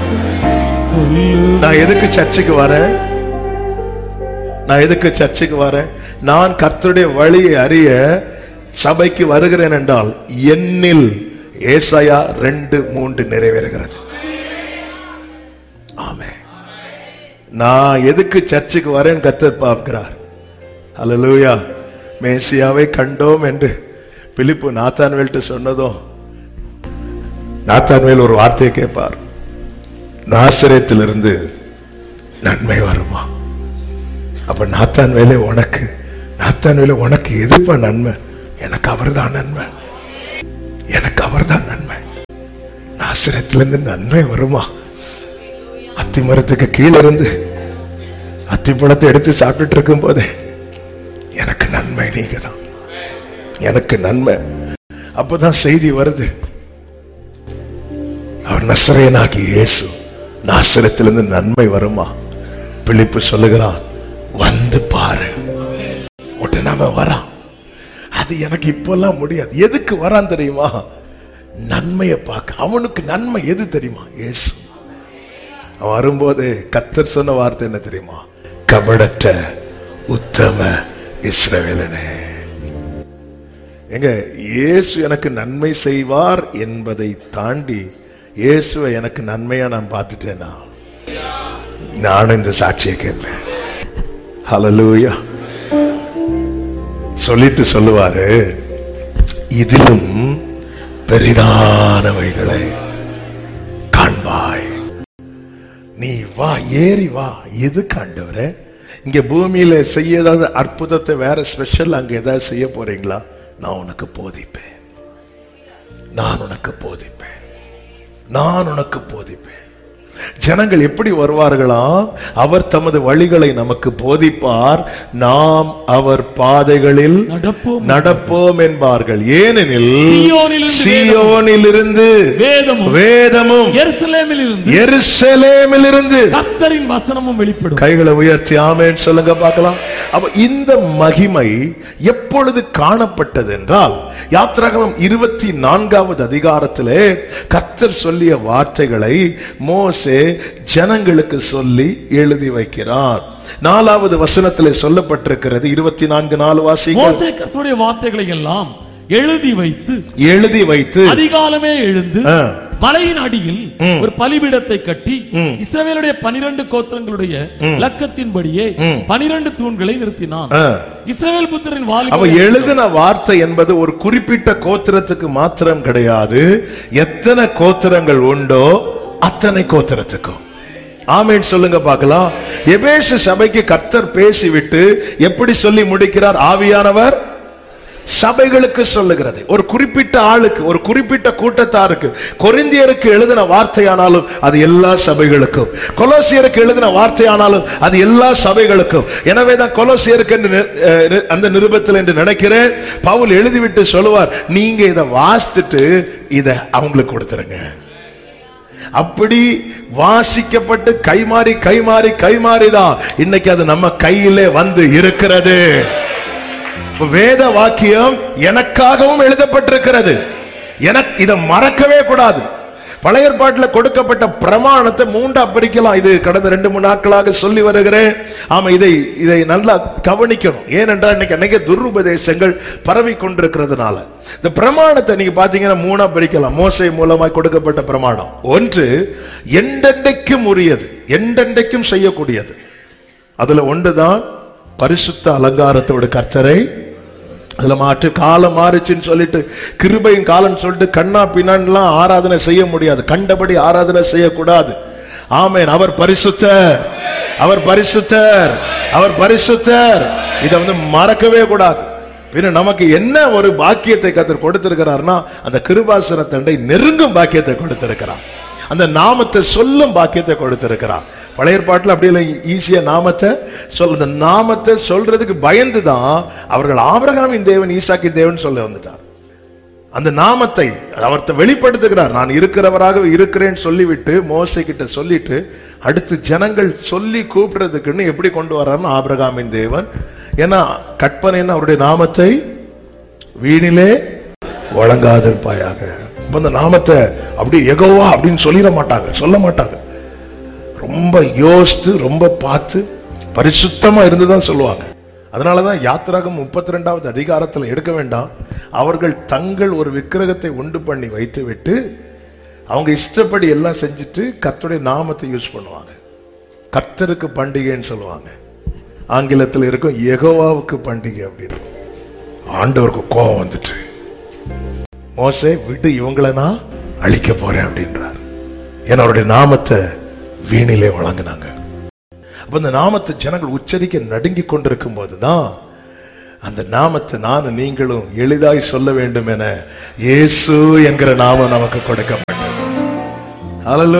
சொல்லு நான் எதுக்கு சர்ச்சுக்கு வரேன் நான் எதுக்கு சர்ச்சுக்கு வரேன் நான் கர்த்தருடைய வழியை அறிய சபைக்கு வருகிறேன் என்றால் என்னில் ஏசாயா ரெண்டு மூன்று நிறைவேறுகிறது ஆமே நான் எதுக்கு சர்ச்சுக்கு வரேன் கர்த்தர் பார்க்கிறார் அல்லேலூயா மேசியாவை கண்டோம் என்று பிலிப்பு நாத்தான்வேல்ட்டு சொன்னதும் நாத்தான்வேல் ஒரு வார்த்தையை கேட்பார் நாசிரியத்திலிருந்து நன்மை வருமா அப்ப நாத்தான் வேலை உனக்கு நாத்தான் வேலை உனக்கு எதுப்பா நன்மை எனக்கு அவர்தான் நன்மை எனக்கு அவர்தான் நன்மை நாசிரியத்திலிருந்து நன்மை வருமா அத்தி மரத்துக்கு கீழே இருந்து அத்தி பழத்தை எடுத்து சாப்பிட்டுட்டு இருக்கும் போதே எனக்கு நன்மை நீங்க தான் எனக்கு நன்மை அப்பதான் செய்தி வருது அவர் நசரேனாகி இயேசு நாசிரத்திலிருந்து நன்மை வருமா பிலிப்பு சொல்லுகிறான் வந்து பாரு உடனே அவன் வரான் அது எனக்கு இப்பெல்லாம் முடியாது எதுக்கு வரான் தெரியுமா நன்மையை பார்க்க அவனுக்கு நன்மை எது தெரியுமா இயேசு அவன் வரும்போது கத்தர் சொன்ன வார்த்தை என்ன தெரியுமா கபடற்ற உத்தம இஸ்ரவேலனே எங்க இயேசு எனக்கு நன்மை செய்வார் என்பதை தாண்டி இயேசுவை எனக்கு நன்மையா நான் பார்த்துட்டேனா நானும் இந்த சாட்சியை கேட்பேன் ஹalleluya சொல்லிட்டு சொல்லுவாரு இதிலும் பெரிதானவைகளை காண்பாய் நீ வா ஏறி வா எது காண்டவரே இங்க பூமியில செய்ய ஏதாவது அற்புதத்தை வேற ஸ்பெஷல் அங்க ஏதாவது செய்ய போறீங்களா நான் உனக்கு போதிப்பேன் நான் உனக்கு போதிப்பேன் நான் உனக்கு போதிப்பேன் ஜனங்கள் எப்படி வருவார்களாம் அவர் தமது வழிகளை நமக்கு போதிப்பார் நாம் அவர் பாதைகளில் நடப்போம் நடப்போம் என்பார்கள் ஏனெனில் சீயோனிலிருந்து சீயோனிலிருந்து வேதமும் வேதமும் எருசலேமில் இருந்து எருசலேமிலிருந்து கர்த்தரின் வசனமும் வெளிப்படும் கைகளை உயர்த்தி ஆமேன்னு சொல்லுங்க பார்க்கலாம் அப்ப இந்த மகிமை எப்பொழுது காணப்பட்டது என்றால் யாத்திராகமம் இருபத்தி நான்காவது அதிகாரத்திலே கர்த்தர் சொல்லிய வார்த்தைகளை மோசே ஜனங்களுக்கு சொல்லி எழுதி வைக்கிறார் நாலாவது வசனத்திலே சொல்லப்பட்டிருக்கிறது இருபத்தி நான்கு நாலு வாசிகள் மோசே கர்த்தருடைய வார்த்தைகளை எல்லாம் எழுதி வைத்து எழுதி வைத்து அதிகாலமே எழுந்து ஆ, மலையின் அடியில் ஒரு பலிபீடத்தை கட்டி இஸ்ரவேலுடைய பனிரெண்டு கோத்திரங்களுடைய இலக்கத்தின்படியே பனிரெண்டு தூண்களை நிறுத்தினான் ஆ. இஸ்ரவேல் புத்திரின் அவ வாலிப எழுதின வார்த்தை என்பது ஒரு குறிப்பிட்ட கோத்திரத்துக்கு மாத்திரம் கிடையாது எத்தனை கோத்திரங்கள் உண்டோ அத்தனை கோத்திரத்துக்கும் ஆமேன் சொல்லுங்க பார்க்கலாம் எபேசு சபைக்கு கர்த்தர் பேசிவிட்டு எப்படி சொல்லி முடிக்கிறார் ஆவியானவர் சபைகளுக்கு சொல்லுகிறது ஒரு குறிப்பிட்ட ஆளுக்கு ஒரு குறிப்பிட்ட கூட்டத்தாருக்கு கொரிந்தியருக்கு எழுதின வார்த்தையானாலும் அது எல்லா சபைகளுக்கும் கொலோசியருக்கு எழுதின வார்த்தையானாலும் அது எல்லா சபைகளுக்கும் எனவே தான் கொலோசியருக்கு என்று நி- அஹ் நி- அந்த நிருபத்தில் என்று நினைக்கிறேன் பவுல் எழுதிவிட்டு சொல்லுவார் நீங்க இதை வாசித்துட்டு இதை அவங்களுக்கு கொடுத்துருங்க அப்படி வாசிக்கப்பட்டு கைமாறி கைமாறி கைமாறிதான் இன்னைக்கு அது நம்ம கையிலே வந்து இருக்கிறது வேத வாக்கியம் எனக்காகவும் எழுதப்பட்டிருக்கிறது எனக்கு இதை மறக்கவே கூடாது பழைய ஏற்பாட்டில் கொடுக்கப்பட்ட பிரமாணத்தை மூன்றா பிரிக்கலாம் இது கடந்த ரெண்டு மூணு நாட்களாக சொல்லி வருகிறேன் ஆமா இதை இதை நல்லா கவனிக்கணும் ஏனென்றால் இன்னைக்கு அன்னைக்கு துருபதேசங்கள் பரவி கொண்டிருக்கிறதுனால இந்த பிரமாணத்தை நீங்க பாத்தீங்கன்னா மூணா பிரிக்கலாம் மோசை மூலமாய் கொடுக்கப்பட்ட பிரமாணம் ஒன்று எண்டெண்டைக்கும் உரியது எண்டெண்டைக்கும் செய்யக்கூடியது அதுல ஒன்றுதான் பரிசுத்த அலங்காரத்தோட கர்த்தரை அதுல மாற்று காலம் மாறுச்சுன்னு சொல்லிட்டு கிருபையின் காலம் சொல்லிட்டு கண்ணா பின்னான்லாம் ஆராதனை செய்ய முடியாது கண்டபடி ஆராதனை செய்யக்கூடாது ஆமென் அவர் பரிசுத்தர் அவர் பரிசுத்தர் அவர் பரிசுத்தர் இதை வந்து மறக்கவே கூடாது பின்ன நமக்கு என்ன ஒரு பாக்கியத்தை கத்தர் கொடுத்திருக்கிறார்னா அந்த கிருபாசன தண்டை நெருங்கும் பாக்கியத்தை கொடுத்திருக்கிறார் அந்த நாமத்தை சொல்லும் பாக்கியத்தை கொடுத்திருக்கிறார் பழைய ஏற்பாட்டில் அப்படி இல்லை ஈஸியா நாமத்தை சொல் அந்த நாமத்தை சொல்றதுக்கு பயந்து தான் அவர்கள் ஆபிரகாமின் தேவன் ஈசாக்கின் தேவன் சொல்ல வந்துட்டார் அந்த நாமத்தை அவர்த்த வெளிப்படுத்துகிறார் நான் இருக்கிறவராக இருக்கிறேன் சொல்லிவிட்டு மோசை கிட்ட சொல்லிட்டு அடுத்து ஜனங்கள் சொல்லி கூப்பிடுறதுக்குன்னு எப்படி கொண்டு வர்றாருன்னு ஆபிரகாமின் தேவன் ஏன்னா கற்பனைன்னு அவருடைய நாமத்தை வீணிலே வழங்காதிருப்பாயாக அப்ப அந்த நாமத்தை அப்படி எகோவா அப்படின்னு சொல்லிட மாட்டாங்க சொல்ல மாட்டாங்க ரொம்ப யோசித்து ரொம்ப பார்த்து பரிசுத்தமா இருந்துதான் சொல்லுவாங்க அதனாலதான் யாத்திராகம் முப்பத்தி ரெண்டாவது அதிகாரத்துல எடுக்க வேண்டாம் அவர்கள் தங்கள் ஒரு விக்கிரகத்தை உண்டு பண்ணி வைத்து விட்டு அவங்க இஷ்டப்படி எல்லாம் செஞ்சுட்டு கர்த்தருடைய நாமத்தை யூஸ் பண்ணுவாங்க கர்த்தருக்கு பண்டிகைன்னு சொல்லுவாங்க ஆங்கிலத்தில் இருக்கும் யெகோவாவுக்கு பண்டிகை அப்படின்னு ஆண்டவருக்கு கோபம் வந்துட்டு மோசே விட்டு இவங்களை நான் அழிக்க போறேன் அப்படின்றார் ஏன்னா அவருடைய நாமத்தை வீணிலே வழங்கினாங்க அப்ப இந்த நாமத்தை ஜனங்கள் உச்சரிக்க நடுங்கி கொண்டிருக்கும் போதுதான் அந்த நாமத்தை நானும் நீங்களும் எளிதாய் சொல்ல வேண்டும் என இயேசு என்கிற நாமம் நமக்கு கொடுக்கப்பட்டது Hallelujah.